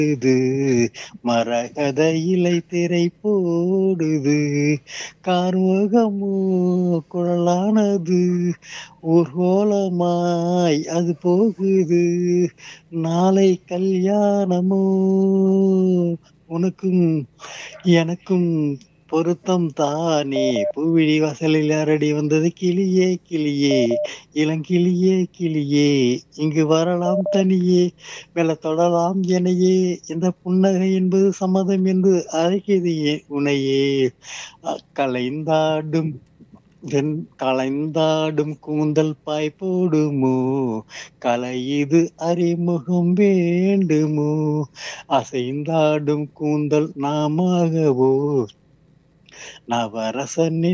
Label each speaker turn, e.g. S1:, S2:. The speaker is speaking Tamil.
S1: இது மரகத இலை திரை போடுது கார்முகமோ குழலானது ஊர்கோலமாய் அது போகுது நாளை கல்யாணமோ உனக்கும் எனக்கும் பொருத்தம் தானே பூவிழி வாசலில் அரடி வந்தது கிளியே கிளியே இளங்கிளியே கிளியே இங்கு வரலாம் தனியே மெல்ல தொடலாம் எனையே இந்த புன்னகை என்பது சம்மதம் என்று அழைக்கிறது ஏன் உனையே அ- கலைந்தாடும் வெண் கலைந்தாடும் கூந்தல் பாய் போடுமோ கலையுது அறிமுகம் வேண்டுமோ அசைந்தாடும் கூந்தல் நாமாகவோ நவரசனின்